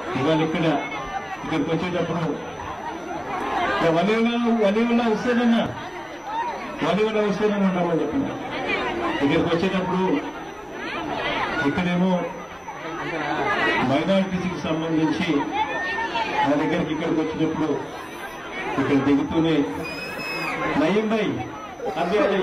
ఇవాళ ఇక్కడ ఇక్కడికి వచ్చేటప్పుడు వలీవులా వలీవులా వస్తేనన్నా వలీవులా వస్తేనని ఉంటామని చెప్పిన ఇక్కడికి వచ్చేటప్పుడు ఇక్కడేమో మైనారిటీస్కి సంబంధించి నా దగ్గరికి ఇక్కడికి వచ్చినప్పుడు ఇక్కడ దిగుతూనే నయం భాయ్ అదే అదే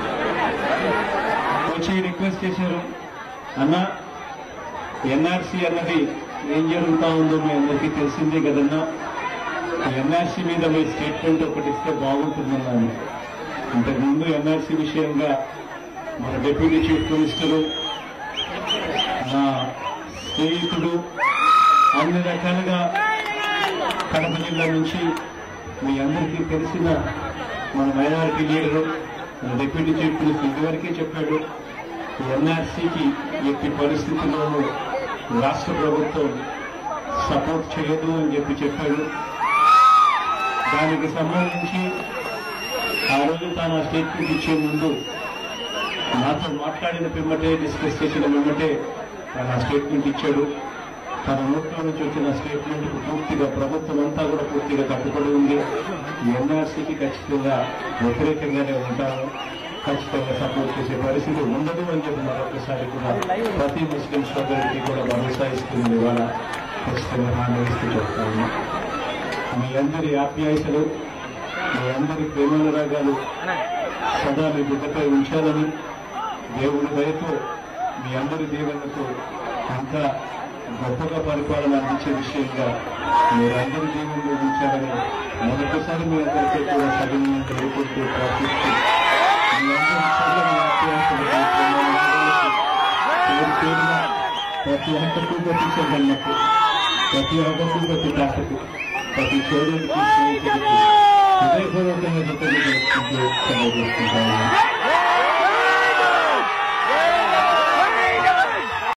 వచ్చి రిక్వెస్ట్ చేశారు అన్న ఎన్ఆర్సీ అన్నది ఏం జరుగుతా ఉందో మీ అందరికీ తెలిసిందే కదన్నా ఎన్ఆర్సీ మీద మీ స్టేట్మెంట్ ఒకటి ఇస్తే బాగుంటుందన్నాను ఇంతకుముందు ఎన్ఆర్సీ విషయంగా మన డిప్యూటీ చీఫ్ మినిస్టరు నా స్నేహితుడు అన్ని రకాలుగా కడప జిల్లా నుంచి మీ అందరికీ తెలిసిన మన మైనారిటీ లీడరు మన డిప్యూటీ చీఫ్ మినిస్టర్ ఇదివరకే చెప్పాడు ఎన్ఆర్సీకి ఎట్టి పరిస్థితుల్లోనూ రాష్ట్ర ప్రభుత్వం సపోర్ట్ చేయదు అని చెప్పి చెప్పాడు దానికి సంబంధించి ఆ రోజు తాను ఆ స్టేట్మెంట్ ఇచ్చే ముందు నాతో మాట్లాడిన పిమ్మటే డిస్కస్ చేసిన పిమ్మటే తన ఆ స్టేట్మెంట్ ఇచ్చాడు తన నోట్లో నుంచి వచ్చిన స్టేట్మెంట్ కు పూర్తిగా ప్రభుత్వం అంతా కూడా పూర్తిగా కట్టుబడి ఉంది ఎన్ఆర్సీకి ఖచ్చితంగా వ్యతిరేకంగానే ఉంటాను ఖచ్చితంగా సపోర్ట్ చేసే పరిస్థితి ఉండదు అని చెప్పి మరొకసారి కూడా ప్రతి ముస్లిం సోదరుడికి కూడా భరోసా ఇస్తుంది ఇవాళ ఖచ్చితంగా హామీ ఇస్తూ చెప్తాను మీ అందరి ఆప్యాయతలు మీ అందరి ప్రేమానురాగాలు సదా మీ బిడ్డపై ఉంచాలని దేవుడి దయతో మీ అందరి దీవెనతో ఇంకా గొప్పగా పరిపాలన అందించే విషయంగా మీరందరి దీవెనలో ఉంచాలని మొదటిసారి మీ అందరికీ కూడా సవినీయం తెలియకుంటూ ప్రార్థిస్తూ మీ అందరి చల్లని ఆప్యాయతలు, మీ ప్రేమానురాగాలకు పేరు పేరున ప్రతి హంతకు ప్రతి చెల్లెమ్మకు ప్రతి అవ్వకు ప్రతి తాతకు ప్రతి చోరుడికి స్నేహితుడికి హృదయపూర్వకంగా కృతజ్ఞతలు తెలుపుకుంటూ సెలవు తీసుకుంటాను